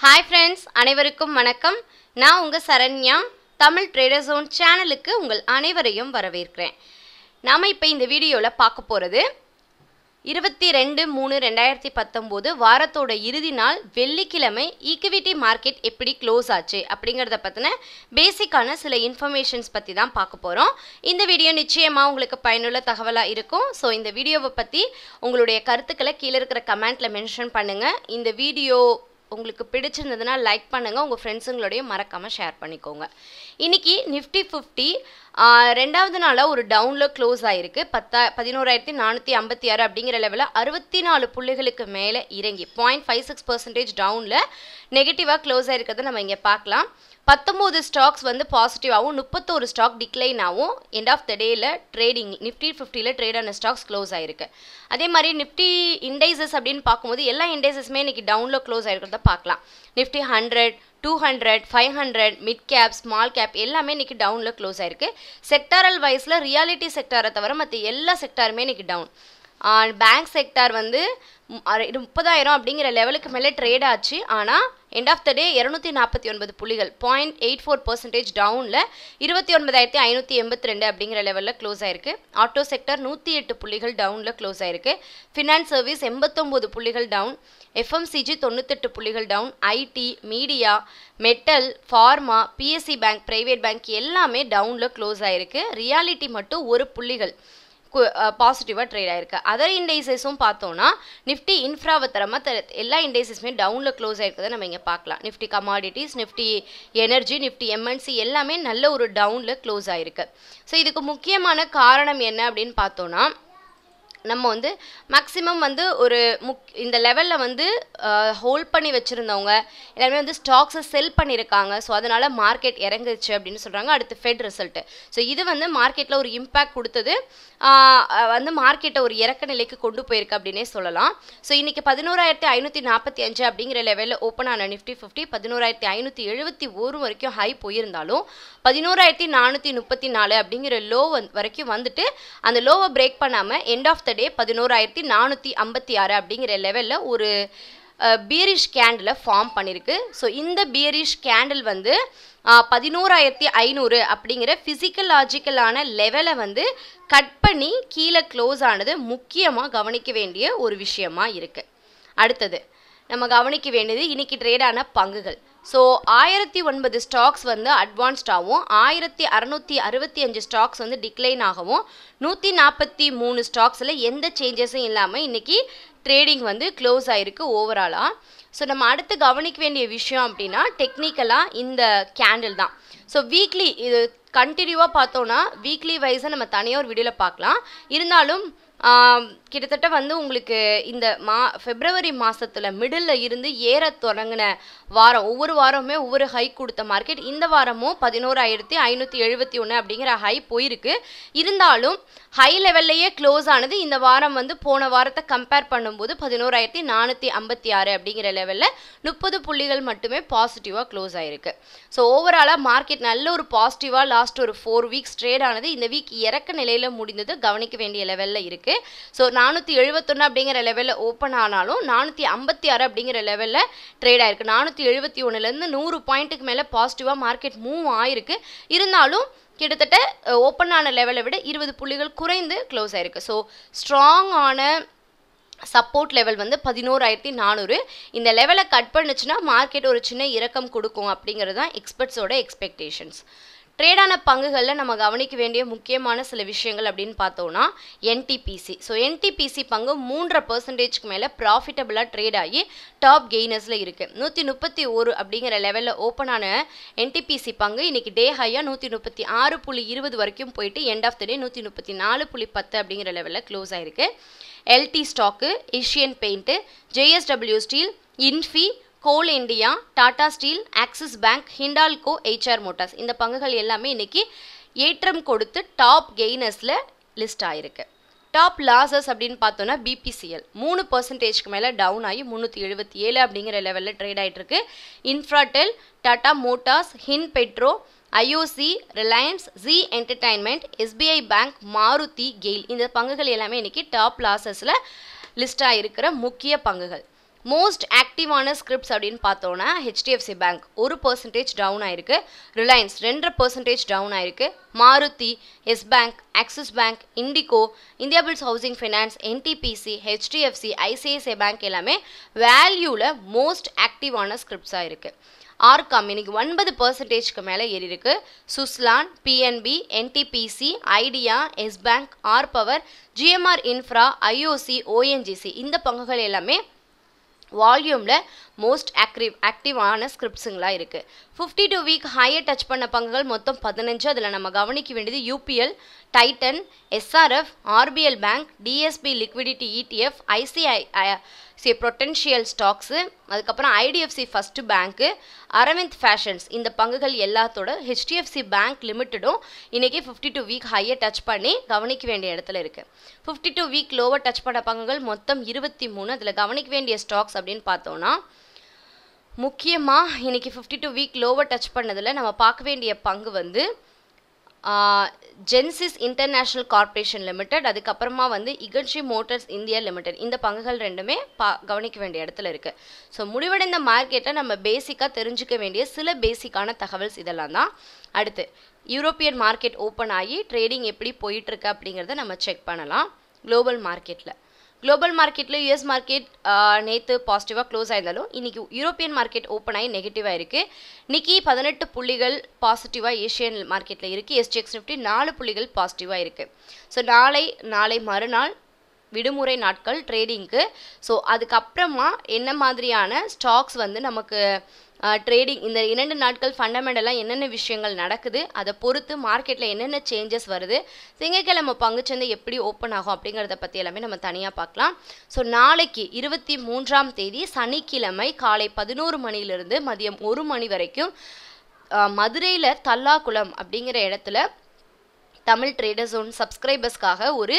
hi friends அனைவருக்கும் வணக்கம் நான் உங்கள் சரண்யா தமிழ் ட்ரேடர் ஜோன் சேனலுக்கு உங்கள் அனைவரையும் வரவேற்கிறேன் நாம் இப்போ இந்த வீடியோவில் பார்க்க போகிறது இருபத்தி ரெண்டு மூணு ரெண்டாயிரத்தி பத்தொம்போது வாரத்தோட இறுதி நாள் வெள்ளிக்கிழமை ஈக்விட்டி மார்க்கெட் எப்படி க்ளோஸ் ஆச்சு அப்படிங்கிறத பற்றின பேசிக்கான சில இன்ஃபர்மேஷன்ஸ் பற்றி தான் பார்க்க போகிறோம் இந்த வீடியோ நிச்சயமாக உங்களுக்கு பயனுள்ள தகவலாக இருக்கும் ஸோ இந்த வீடியோவை பற்றி உங்களுடைய கருத்துக்களை கீழே இருக்கிற கமெண்ட்டில் மென்ஷன் பண்ணுங்கள் இந்த வீடியோ உங்களுக்கு பிடிச்சிருந்ததுன்னா லைக் பண்ணுங்கள் உங்கள் ஃப்ரெண்ட்ஸுங்களோடையும் மறக்காமல் ஷேர் பண்ணிக்கோங்க இன்றைக்கி நிஃப்டி ஃபிஃப்டி ரெண்டாவது நாளாக ஒரு டவுனில் க்ளோஸ் ஆகிருக்கு பத்தா பதினோராயிரத்தி நானூற்றி ஐம்பத்தி ஆறு அப்படிங்கிற லெவலில் அறுபத்தி நாலு புள்ளிகளுக்கு மேலே இறங்கி பாயிண்ட் ஃபைவ் சிக்ஸ் பர்சன்டேஜ் டவுனில் நெகட்டிவாக க்ளோஸ் ஆகிருக்கிறத நம்ம இங்கே பார்க்கலாம் பத்தொம்போது ஸ்டாக்ஸ் வந்து பாசிட்டிவாகவும் முப்பத்தோரு ஸ்டாக் டிக்ளைன் ஆகும் எண்ட் ஆஃப் த டேயில் ட்ரேடிங் நிஃப்டி ஃபிஃப்டியில் ட்ரேட் ஆன ஸ்டாக்ஸ் க்ளோஸ் ஆயிருக்கு அதே மாதிரி நிஃப்டி இண்டைசஸ் அப்படின்னு பார்க்கும்போது எல்லா இண்டைசஸுமே இன்னைக்கு டவுனில் க்ளோஸ் ஆயிருக்கிறத பார்க்கலாம் Nifty hundred two hundred five hundred mid cap small cap எல்லாமே இன்னைக்கு டவுனில் க்ளோஸ் ஆயிருக்கு செக்டாரல் வைஸில் ரியாலிட்டி செக்டாரை தவிர மற்ற எல்லா செக்டாருமே இன்னைக்கு டவுன் பேங்க் செக்டார் வந்து முப்பதாயிரம் அப்படிங்கிற லெவலுக்கு மேலே ட்ரேட் ஆச்சு ஆனால் எண்ட் ஆஃப் த டே இரநூத்தி நாற்பத்தி ஒன்பது புள்ளிகள் பாயிண்ட் எயிட் ஃபோர் பர்சன்டேஜ் டவுனில் இருபத்தி ஒன்பதாயிரத்தி ஐநூற்றி எண்பத்தி ரெண்டு அப்படிங்கிற லெவலில் க்ளோஸ் ஆயிருக்கு ஆட்டோ செக்டர் நூற்றி எட்டு புள்ளிகள் டவுனில் க்ளோஸ் ஆயிருக்கு ஃபினான்ஸ் சர்வீஸ் எண்பத்தொம்போது புள்ளிகள் டவுன் எஃப்எம்சிஜி தொண்ணூத்தெட்டு புள்ளிகள் down IT media metal pharma PSC bank private bank எல்லாமே டவுனில் க்ளோஸ் ஆயிருக்கு ரியாலிட்டி மட்டும் ஒரு புள்ளிகள் பாசிட்டிவாக ட்ரேட் ஆயிருக்கு அதர் இண்டைசஸும் பார்த்தோன்னா நிஃப்டி இன்ஃப்ராவை தரமாக த எல்லா இண்டைசஸுமே டவுனில் க்ளோஸ் ஆயிருக்கிறத நம்ம இங்கே பார்க்கலாம் Nifty commodities Nifty energy Nifty MNC எல்லாமே நல்ல ஒரு டவுனில் க்ளோஸ் ஆயிருக்கு ஸோ இதுக்கு முக்கியமான காரணம் என்ன அப்படின்னு பார்த்தோன்னா நம்ம வந்து மேக்ஸிமம் வந்து ஒரு முக் இந்த லெவலில் வந்து ஹோல்ட் பண்ணி வச்சுருந்தவங்க எல்லாருமே வந்து ஸ்டாக்ஸை செல் பண்ணியிருக்காங்க ஸோ அதனால் மார்க்கெட் இறங்குச்சு அப்படின்னு சொல்கிறாங்க அடுத்து ஃபெட் ரிசல்ட்டு ஸோ இது வந்து மார்க்கெட்டில் ஒரு இம்பேக்ட் கொடுத்தது வந்து மார்க்கெட்டை ஒரு இறக்க நிலைக்கு கொண்டு போயிருக்கு அப்படின்னே சொல்லலாம் ஸோ இன்றைக்கி பதினோராயிரத்தி ஐநூற்றி நாற்பத்தி அஞ்சு அப்படிங்கிற லெவலில் ஓப்பன் ஆன நிஃப்டி ஃபிஃப்டி பதினோராயிரத்தி ஐநூற்றி எழுபத்தி ஒரு வரைக்கும் ஹை போயிருந்தாலும் பதினோராயிரத்தி நானூற்றி முப்பத்தி நாலு அப்படிங்கிற லோ வந் வரைக்கும் வந்துட்டு அந்த லோவை பிரேக் பண்ணாமல் எண்ட் ஆஃப் த டே பதினோராயிரத்தி நானூற்றி ஐம்பத்தி ஆறு அப்படிங்கிற லெவலில் ஒரு பியரிஷ் கேண்டில் ஃபார்ம் பண்ணியிருக்கு ஸோ இந்த பியரிஷ் கேண்டில் வந்து பதினோராயிரத்தி ஐநூறு அப்படிங்கிற ஃபிசிக்கலாஜிக்கலான லெவலை வந்து கட் பண்ணி கீழே க்ளோஸ் ஆனது முக்கியமாக கவனிக்க வேண்டிய ஒரு விஷயமா இருக்குது அடுத்தது நம்ம கவனிக்க வேண்டியது இன்னைக்கு ட்ரேடான பங்குகள் ஸோ ஆயிரத்தி ஒன்பது ஸ்டாக்ஸ் வந்து அட்வான்ஸ்டாகவும் ஆயிரத்தி அறநூற்றி அறுபத்தி அஞ்சு ஸ்டாக்ஸ் வந்து டிக்ளைன் ஆகவும் நூற்றி நாற்பத்தி மூணு ஸ்டாக்ஸில் எந்த சேஞ்சஸும் இல்லாமல் இன்றைக்கி ட்ரேடிங் வந்து க்ளோஸ் ஆகிருக்கு ஓவராலாக ஸோ நம்ம அடுத்து கவனிக்க வேண்டிய விஷயம் அப்படின்னா டெக்னிக்கலாக இந்த கேண்டில் தான் ஸோ வீக்லி இது கண்டினியூவாக பார்த்தோன்னா வீக்லி வைஸை நம்ம தனியாக ஒரு வீடியோவில் பார்க்கலாம் இருந்தாலும் கிட்டத்தட்ட வந்து உங்களுக்கு இந்த மா ஃபெப்ரவரி மாதத்தில் மிடில் இருந்து ஏற தொடங்கின வாரம் ஒவ்வொரு வாரமுமே ஒவ்வொரு ஹை கொடுத்த மார்க்கெட் இந்த வாரமும் பதினோராயிரத்தி ஐநூற்றி எழுபத்தி ஒன்று அப்படிங்கிற ஹை போயிருக்கு இருந்தாலும் ஹை லெவல்லையே க்ளோஸ் ஆனது இந்த வாரம் வந்து போன வாரத்தை கம்பேர் பண்ணும்போது பதினோராயிரத்தி நானூற்றி ஐம்பத்தி ஆறு அப்படிங்கிற லெவலில் முப்பது புள்ளிகள் மட்டுமே பாசிட்டிவாக க்ளோஸ் ஆயிருக்கு ஸோ ஓவராலாக மார்க்கெட் நல்ல ஒரு பாசிட்டிவாக லாஸ்ட் ஒரு ஃபோர் வீக்ஸ் ட்ரேட் ஆனது இந்த வீக் இறக்க நிலையில் முடிந்தது கவனிக்க வேண்டிய லெவலில் இருக்குது ஸோ நானூற்றி எழுபத்தொன்று அப்படிங்கிற லெவலில் ஓப்பன் ஆனாலும் நானூற்றி ஐம்பத்தி ஆறு அப்படிங்கிற லெவலில் ட்ரேட் ஆயிருக்கு நானூற்றி எழுபத்தி ஒன்றுலேருந்து நூறு பாயிண்ட்டுக்கு மேலே பாசிட்டிவாக மார்க்கெட் மூவ் ஆயிருக்கு இருந்தாலும் கிட்டத்தட்ட ஓப்பன் ஆன லெவலை விட இருபது புள்ளிகள் குறைந்து க்ளோஸ் ஆயிருக்கு ஸோ ஸ்ட்ராங்கான சப்போர்ட் லெவல் வந்து பதினோராயிரத்தி நானூறு இந்த லெவலை கட் பண்ணுச்சுன்னா மார்க்கெட் ஒரு சின்ன இறக்கம் கொடுக்கும் அப்படிங்கிறது தான் எக்ஸ்பர்ட்ஸோட எக்ஸ்பெக்டேஷன்ஸ் ட்ரேடான பங்குகளில் நம்ம கவனிக்க வேண்டிய முக்கியமான சில விஷயங்கள் அப்படின்னு பார்த்தோன்னா என்டிபிசி ஸோ என்டிபிசி பங்கு மூன்றரை பர்சன்டேஜ்க்கு மேலே ப்ராஃபிட்டபுளாக ட்ரேட் ஆகி டாப் கெய்னர்ஸில் இருக்குது நூற்றி முப்பத்தி ஒரு அப்படிங்கிற லெவலில் ஓப்பன் ஆன என்டிபிசி பங்கு இன்றைக்கி டே ஹையாக நூற்றி முப்பத்தி ஆறு புள்ளி இருபது வரைக்கும் போயிட்டு எண்ட் ஆஃப் த டே நூற்றி முப்பத்தி நாலு புள்ளி பத்து அப்படிங்கிற லெவலில் க்ளோஸ் ஆயிருக்கு LT stock Asian paint JSW steel Infy coal India Tata steel Axis bank Hindalco HR motors இந்த பங்குகள் எல்லாமே இன்னைக்கு ஏற்றம் கொடுத்து டாப் கெய்னர்ஸில் லிஸ்ட் ஆயிருக்கு டாப் லாசஸ் அப்படின்னு பார்த்தோன்னா பிபிசிஎல் மூணு பர்சன்டேஜ்க்கு மேலே டவுன் ஆகி முந்நூற்றி எழுபத்தி ஏழு அப்படிங்கிற லெவலில் ட்ரேட் ஆகிட்டு இருக்கு இன்ஃப்ராடெல் டாடா மோட்டார்ஸ் ஹின் petro IOC Reliance Zee entertainment SBI bank Maruti GAIL இந்த பங்குகள் எல்லாமே இன்னைக்கு டாப் லாசஸில் லிஸ்டாக இருக்கிற முக்கிய பங்குகள் மோஸ்ட் ஆக்டிவான ஸ்கிரிப்ட்ஸ் அப்படின்னு பார்த்தோன்னா ஹெச்டிஎஃப்சி பேங்க் ஒரு பர்சன்டேஜ் டவுன் ஆயிருக்கு ரிலையன்ஸ் ரெண்டரை பர்சன்டேஜ் டவுன் ஆயிருக்கு Maruti yes bank Axis bank IndiGo India bulls housing finance NTPC HDFC ICICI bank எல்லாமே வேல்யூவில் மோஸ்ட் ஆக்டிவான ஸ்கிரிப்ட்ஸாக இருக்குது ஆர்காம் இன்னைக்கு ஒன்பது பர்சன்டேஜ்க்கு மேலே ஏறி இருக்கு Suzlon PNB NTPC Idea yes bank R power GMR infra IOC ONGC இந்த பங்குகள் எல்லாமே வால்யூமில் மோஸ்ட் ஆக்டிவ் ஆக்டிவான ஸ்கிரிப்ட்ஸுங்களாக இருக்குது ஃபிஃப்டி டூ வீக் ஹையை டச் பண்ண பங்குகள் மொத்தம் பதினஞ்சு அதில் நம்ம கவனிக்க வேண்டியது UPL Titan SRF RBL bank DSP liquidity ETF ICI C potential stocks அதுக்கப்புறம் IDFC first bank Arvind fashions இந்த பங்குகள் எல்லாத்தோட ஹெச்டிஎஃப்சி பேங்க் லிமிட்டடும் இன்றைக்கி ஃபிஃப்டி டூ வீக் ஹையை டச் பண்ணி கவனிக்க வேண்டிய இடத்துல இருக்குது fifty two week lower touch பண்ண பங்குகள் மொத்தம் இருபத்தி மூணு அதில் கவனிக்க வேண்டிய ஸ்டாக்ஸ் அப்படின்னு பார்த்தோன்னா முக்கியமாக இன்றைக்கி fifty two week lower touch பண்ணதில் நம்ம பார்க்க வேண்டிய பங்கு வந்து ஜென்சிஸ் இன்டர்நேஷ்னல் கார்ப்பரேஷன் லிமிடெட் அதுக்கப்புறமா வந்து இகர்ஷி மோட்டார்ஸ் இந்தியா லிமிடெட் இந்த பங்குகள் ரெண்டுமே பா கவனிக்க வேண்டிய இடத்துல இருக்குது ஸோ முடிவடைந்த மார்க்கெட்டை நம்ம பேசிக்காக தெரிஞ்சுக்க வேண்டிய சில பேசிக்கான தகவல்ஸ் இதெல்லாம் தான் அடுத்து யூரோப்பியன் மார்க்கெட் ஓப்பன் ஆகி ட்ரேடிங் எப்படி போயிட்டுருக்கு அப்படிங்கிறத நம்ம செக் பண்ணலாம் குளோபல் மார்க்கெட்டில் குளோபல் மார்க்கெட்டில் யூஎஸ் மார்க்கெட் நேற்று பாசிட்டிவாக க்ளோஸ் ஆயிருந்தாலும் இன்றைக்கி யூரோப்பியன் மார்க்கெட் ஓப்பன் ஆகி நெகட்டிவாக இருக்குது நிக்கி பதினெட்டு புள்ளிகள் பாசிட்டிவாக ஏஷியன் மார்க்கெட்டில் இருக்குது எஸ்டிஎக்ஸ் நிஃப்டி நாலு புள்ளிகள் பாசிட்டிவாக இருக்குது ஸோ நாளை நாளை மறுநாள் விடுமுறை நாட்கள் ட்ரேடிங்க்கு ஸோ அதுக்கப்புறமா என்ன மாதிரியான ஸ்டாக்ஸ் வந்து நமக்கு ட்ரேடிங் இந்த இரண்டு நாட்கள் ஃபண்டமெண்டலாக என்னென்ன விஷயங்கள் நடக்குது அதை பொறுத்து மார்க்கெட்டில் என்னென்ன சேஞ்சஸ் வருது திங்கக்கிழமை பங்குச்சந்தை எப்படி ஓப்பன் ஆகும் அப்படிங்கிறத பற்றி எல்லாமே நம்ம தனியாக பார்க்கலாம் ஸோ நாளைக்கு இருபத்தி மூன்றாம் தேதி சனிக்கிழமை காலை பதினோரு மணிலிருந்து மதியம் ஒரு மணி வரைக்கும் மதுரையில் தல்லாக்குளம் அப்படிங்கிற இடத்துல தமிழ் ட்ரேடர் ஜோன் சப்ஸ்கிரைபர்ஸ்க்காக ஒரு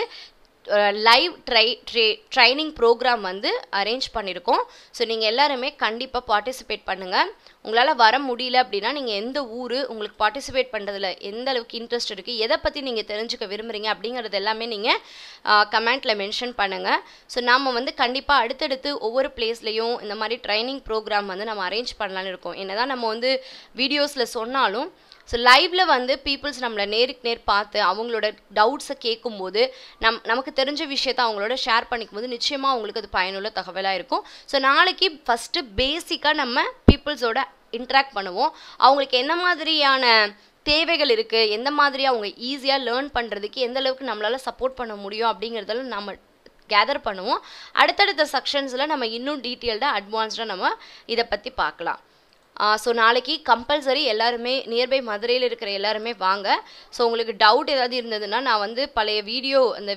லைவ் ட்ரை ட்ரே ட்ரைனிங் ப்ரோக்ராம் வந்து அரேஞ்ச் பண்ணியிருக்கோம் ஸோ நீங்கள் எல்லாருமே கண்டிப்பாக பார்ட்டிசிபேட் பண்ணுங்கள் உங்களால் வர முடியல அப்படின்னா நீங்கள் எந்த ஊர் உங்களுக்கு பார்ட்டிசிபேட் பண்ணுறதுல எந்த அளவுக்கு இன்ட்ரெஸ்ட் இருக்குது எதை பற்றி நீங்கள் தெரிஞ்சுக்க விரும்புகிறீங்க அப்படிங்கிறது எல்லாமே நீங்கள் கமெண்ட்டில் மென்ஷன் பண்ணுங்கள் ஸோ நாம் வந்து கண்டிப்பாக அடுத்தடுத்து ஒவ்வொரு பிளேஸ்லையும் இந்த மாதிரி ட்ரைனிங் ப்ரோக்ராம் வந்து நம்ம அரேஞ்ச் பண்ணலான்னு இருக்கோம் என்ன தான் நம்ம வந்து வீடியோஸில் சொன்னாலும் ஸோ லைவ்ல வந்து பீப்புள்ஸ் நம்மளை நேருக்கு நேர் பார்த்து அவங்களோட டவுட்ஸை கேட்கும்போது நம் நமக்கு தெரிஞ்ச விஷயத்த அவங்களோட ஷேர் பண்ணிக்கும் போது நிச்சயமாக அவங்களுக்கு அது பயனுள்ள தகவலாக இருக்கும் ஸோ நாளைக்கு ஃபஸ்ட்டு பேசிக்காக நம்ம பீப்புள்ஸோட இன்ட்ராக்ட் பண்ணுவோம் அவங்களுக்கு என்ன மாதிரியான தேவைகள் இருக்குது எந்த மாதிரி அவங்க ஈஸியாக லேர்ன் பண்ணுறதுக்கு எந்த அளவுக்கு நம்மளால் சப்போர்ட் பண்ண முடியும் அப்படிங்கிறதெல்லாம் நம்ம கேதர் பண்ணுவோம் அடுத்தடுத்த செக்ஷன்ஸில் நம்ம இன்னும் டீட்டெயில்டாக அட்வான்ஸ்டாக நம்ம இதை பற்றி பார்க்கலாம் ஸோ நாளைக்கு கம்பல்சரி எல்லாருமே நியர்பை மதுரையில் இருக்கிற எல்லாருமே வாங்க ஸோ உங்களுக்கு டவுட் ஏதாவது இருந்ததுன்னா நான் வந்து பழைய வீடியோ அந்த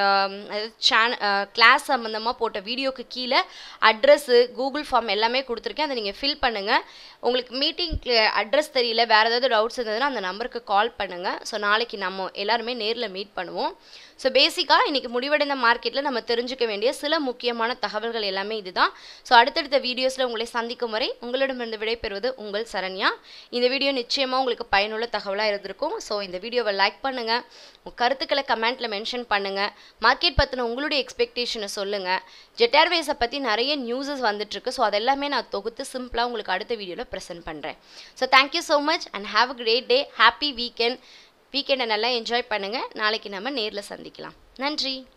சேன கிளாஸ் சம்மந்தமாக போட்ட வீடியோக்கு கீழே அட்ரஸ்ஸு கூகுள் ஃபார்ம் எல்லாமே கொடுத்துருக்கேன் அதை நீங்கள் ஃபில் பண்ணுங்கள் உங்களுக்கு மீட்டிங் அட்ரஸ் தெரியல வேறு ஏதாவது டவுட்ஸ் இருந்ததுன்னா அந்த நம்பருக்கு கால் பண்ணுங்கள் ஸோ நாளைக்கு நம்ம எல்லாருமே நேரில் மீட் பண்ணுவோம் ஸோ பேசிக்காக இன்றைக்கி முடிவடைந்த மார்க்கெட்டில் நம்ம தெரிஞ்சுக்க வேண்டிய சில முக்கியமான தகவல்கள் எல்லாமே இதுதான் ஸோ அடுத்தடுத்த வீடியோஸில் உங்களை சந்திக்கும் வரை உங்களிடமிருந்து விடைபெறுவது உங்கள் சரண்யா இந்த வீடியோ நிச்சயமாக உங்களுக்கு பயனுள்ள தகவலாக இருந்திருக்கும் ஸோ இந்த வீடியோவை லைக் பண்ணுங்கள் உங்கள் கருத்துக்களை கமெண்ட்டில் மென்ஷன் பண்ணுங்கள் மார்க்கெட் பற்றின உங்களுடைய எக்ஸ்பெக்டேஷனை சொல்லுங்கள் ஜெட் ஏர்வேஸை பற்றி நிறைய நியூஸஸ் வந்துட்டுருக்கு ஸோ அதெல்லாமே நான் தொகுத்து சிம்பிளாக உங்களுக்கு அடுத்த வீடியோவில் ப்ரெசென்ட் பண்ணுறேன் so thank you so much and have a great day happy weekend வீக்கெண்டை நல்லா என்ஜாய் பண்ணுங்கள் நாளைக்கு நம்ம நேரில் சந்திக்கலாம் நன்றி